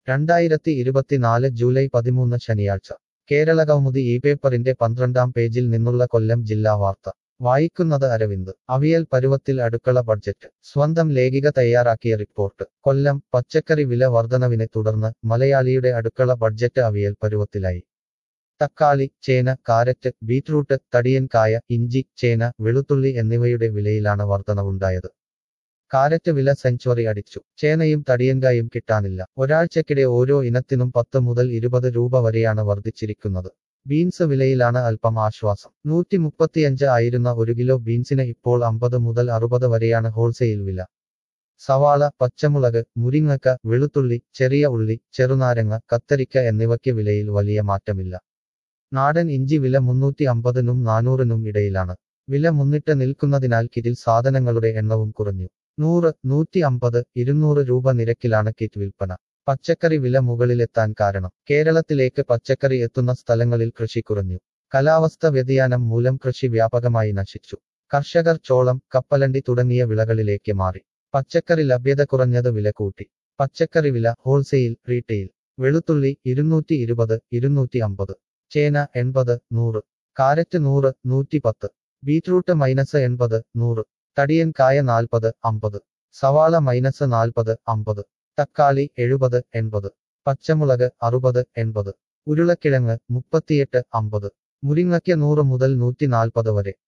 രണ്ടായിരത്തി ഇരുപത്തിനാല് ജൂലൈ പതിമൂന്ന് ശനിയാഴ്ച കേരള കൗമുദി ഈ പേപ്പറിന്റെ പന്ത്രണ്ടാം പേജിൽ നിന്നുള്ള കൊല്ലം ജില്ലാ വാർത്ത വായിക്കുന്നത് അരവിന്ദ് അവിയൽ പരുവത്തിൽ അടുക്കള ബഡ്ജറ്റ് സ്വന്തം ലേഖിക തയ്യാറാക്കിയ റിപ്പോർട്ട് കൊല്ലം പച്ചക്കറി വില വർധനവിനെ തുടർന്ന് മലയാളിയുടെ അടുക്കള ബഡ്ജറ്റ് അവിയൽ പരുവത്തിലായി തക്കാളി ചേന കാരറ്റ് ബീറ്റ്റൂട്ട് തടിയൻ കായ ഇഞ്ചി ചേന വെളുത്തുള്ളി എന്നിവയുടെ വിലയിലാണ് വർധനവുണ്ടായത് കാരറ്റ് വില സെഞ്ചുറി അടിച്ചു ചേനയും തടിയൻകായും കിട്ടാനില്ല ഒരാഴ്ചക്കിടെ ഓരോ ഇനത്തിനും പത്ത് മുതൽ ഇരുപത് രൂപ വരെയാണ് വർദ്ധിച്ചിരിക്കുന്നത് ബീൻസ് വിലയിലാണ് അല്പം ആശ്വാസം നൂറ്റി മുപ്പത്തിയഞ്ച് ആയിരുന്ന ഒരു കിലോ ബീൻസിന് ഇപ്പോൾ അമ്പത് മുതൽ അറുപത് വരെയാണ് ഹോൾസെയിൽ വില സവാള പച്ചമുളക് മുരിങ്ങക്ക വെളുത്തുള്ളി ചെറിയ ഉള്ളി ചെറുനാരങ്ങ കത്തരിക്ക എന്നിവയ്ക്ക് വിലയിൽ വലിയ മാറ്റമില്ല നാടൻ ഇഞ്ചി വില മുന്നൂറ്റി അമ്പതിനും നാനൂറിനും ഇടയിലാണ് വില മുന്നിട്ട് നിൽക്കുന്നതിനാൽ കിറ്റിൽ സാധനങ്ങളുടെ എണ്ണവും കുറഞ്ഞു നൂറ് നൂറ്റി അമ്പത് ഇരുന്നൂറ് രൂപ നിരക്കിലാണ് കിറ്റ് വിൽപ്പന പച്ചക്കറി വില മുകളിലെത്താൻ കാരണം കേരളത്തിലേക്ക് പച്ചക്കറി എത്തുന്ന സ്ഥലങ്ങളിൽ കൃഷി കുറഞ്ഞു കാലാവസ്ഥ വ്യതിയാനം മൂലം കൃഷി വ്യാപകമായി നശിച്ചു കർഷകർ ചോളം കപ്പലണ്ടി തുടങ്ങിയ വിളകളിലേക്ക് മാറി പച്ചക്കറി ലഭ്യത കുറഞ്ഞത് വില കൂട്ടി പച്ചക്കറി വില ഹോൾസെയിൽ റീറ്റെയിൽ വെളുത്തുള്ളി ഇരുന്നൂറ്റി ഇരുപത് ഇരുന്നൂറ്റി അമ്പത് ചേന എൺപത് നൂറ് കാരറ്റ് നൂറ് നൂറ്റി പത്ത് ബീറ്റ്റൂട്ട് മൈനസ് എൺപത് നൂറ് തടിയൻ കായ നാൽപ്പത് അമ്പത് സവാള മൈനസ് നാൽപ്പത് അമ്പത് തക്കാളി എഴുപത് എൺപത് പച്ചമുളക് അറുപത് എൺപത് ഉരുളക്കിഴങ്ങ് മുപ്പത്തിയെട്ട് അമ്പത് മുരിങ്ങയ്ക്ക് നൂറ് മുതൽ നൂറ്റി നാൽപ്പത് വരെ